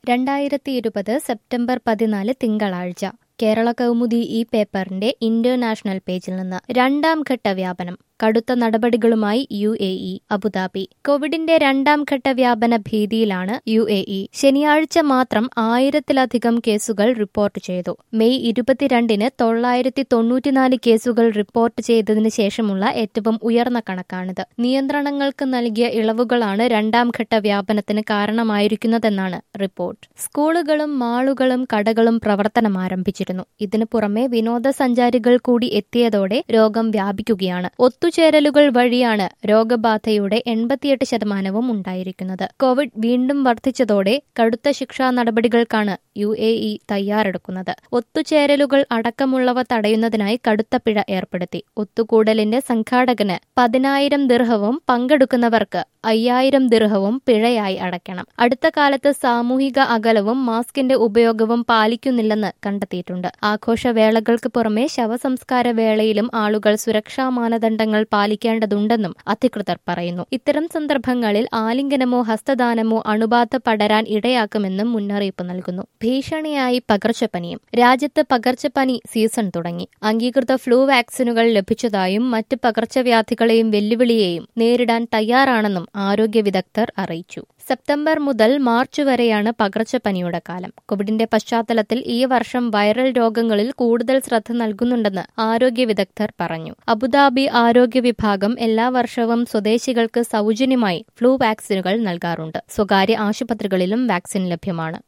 രണ്ടായിരത്തി ഇരുപത് സെപ്റ്റംബർ പതിനാല് തിങ്കളാഴ്ച കേരള കൗമുദി ഈ പേപ്പറിന്റെ ഇന്റർനാഷണൽ പേജിൽ നിന്ന് രണ്ടാം ഘട്ട വ്യാപനം കടുത്ത നടപടികളുമായി യു എ ഇ അബുദാബി കോവിഡിന്റെ രണ്ടാം ഘട്ട വ്യാപന ഭീതിയിലാണ് യു എ ഇ ശനിയാഴ്ച മാത്രം ആയിരത്തിലധികം കേസുകൾ റിപ്പോർട്ട് ചെയ്തു മെയ് ഇരുപത്തിരണ്ടിന് തൊള്ളായിരത്തി തൊണ്ണൂറ്റിനാല് കേസുകൾ റിപ്പോർട്ട് ചെയ്തതിനു ശേഷമുള്ള ഏറ്റവും ഉയർന്ന കണക്കാണിത് നിയന്ത്രണങ്ങൾക്ക് നൽകിയ ഇളവുകളാണ് രണ്ടാം ഘട്ട വ്യാപനത്തിന് കാരണമായിരിക്കുന്നതെന്നാണ് റിപ്പോർട്ട് സ്കൂളുകളും മാളുകളും കടകളും പ്രവർത്തനം ആരംഭിച്ചിരുന്നു ഇതിനു പുറമെ വിനോദസഞ്ചാരികൾ കൂടി എത്തിയതോടെ രോഗം വ്യാപിക്കുകയാണ് ഒത്തുചേരലുകൾ വഴിയാണ് രോഗബാധയുടെ എൺപത്തിയെട്ട് ശതമാനവും ഉണ്ടായിരിക്കുന്നത് കോവിഡ് വീണ്ടും വർദ്ധിച്ചതോടെ കടുത്ത ശിക്ഷാ നടപടികൾക്കാണ് യു എ ഇ തയ്യാറെടുക്കുന്നത് ഒത്തുചേരലുകൾ അടക്കമുള്ളവ തടയുന്നതിനായി കടുത്ത പിഴ ഏർപ്പെടുത്തി ഒത്തുകൂടലിന്റെ സംഘാടകന് പതിനായിരം ദിർഹവും പങ്കെടുക്കുന്നവർക്ക് അയ്യായിരം ദിർഹവും പിഴയായി അടയ്ക്കണം അടുത്ത കാലത്ത് സാമൂഹിക അകലവും മാസ്കിന്റെ ഉപയോഗവും പാലിക്കുന്നില്ലെന്ന് കണ്ടെത്തിയിട്ടുണ്ട് ആഘോഷവേളകൾക്ക് പുറമെ ശവസംസ്കാര വേളയിലും ആളുകൾ സുരക്ഷാ മാനദണ്ഡങ്ങൾ പാലിക്കേണ്ടതുണ്ടെന്നും അധികൃതർ പറയുന്നു ഇത്തരം സന്ദർഭങ്ങളിൽ ആലിംഗനമോ ഹസ്തദാനമോ അണുബാധ പടരാൻ ഇടയാക്കുമെന്നും മുന്നറിയിപ്പ് നൽകുന്നു ഭീഷണിയായി പകർച്ചപ്പനിയും രാജ്യത്ത് പകർച്ചപ്പനി സീസൺ തുടങ്ങി അംഗീകൃത ഫ്ലൂ വാക്സിനുകൾ ലഭിച്ചതായും മറ്റ് പകർച്ചവ്യാധികളെയും വെല്ലുവിളിയെയും നേരിടാൻ തയ്യാറാണെന്നും ആരോഗ്യ വിദഗ്ധർ അറിയിച്ചു സെപ്റ്റംബർ മുതൽ മാർച്ച് വരെയാണ് പകർച്ചപ്പനിയുടെ കാലം കോവിഡിന്റെ പശ്ചാത്തലത്തിൽ ഈ വർഷം വൈറൽ രോഗങ്ങളിൽ കൂടുതൽ ശ്രദ്ധ നൽകുന്നുണ്ടെന്ന് ആരോഗ്യ വിദഗ്ധർ പറഞ്ഞു അബുദാബി ആരോഗ്യ വിഭാഗം എല്ലാ വർഷവും സ്വദേശികൾക്ക് സൗജന്യമായി ഫ്ലൂ വാക്സിനുകൾ നൽകാറുണ്ട് സ്വകാര്യ ആശുപത്രികളിലും വാക്സിൻ ലഭ്യമാണ്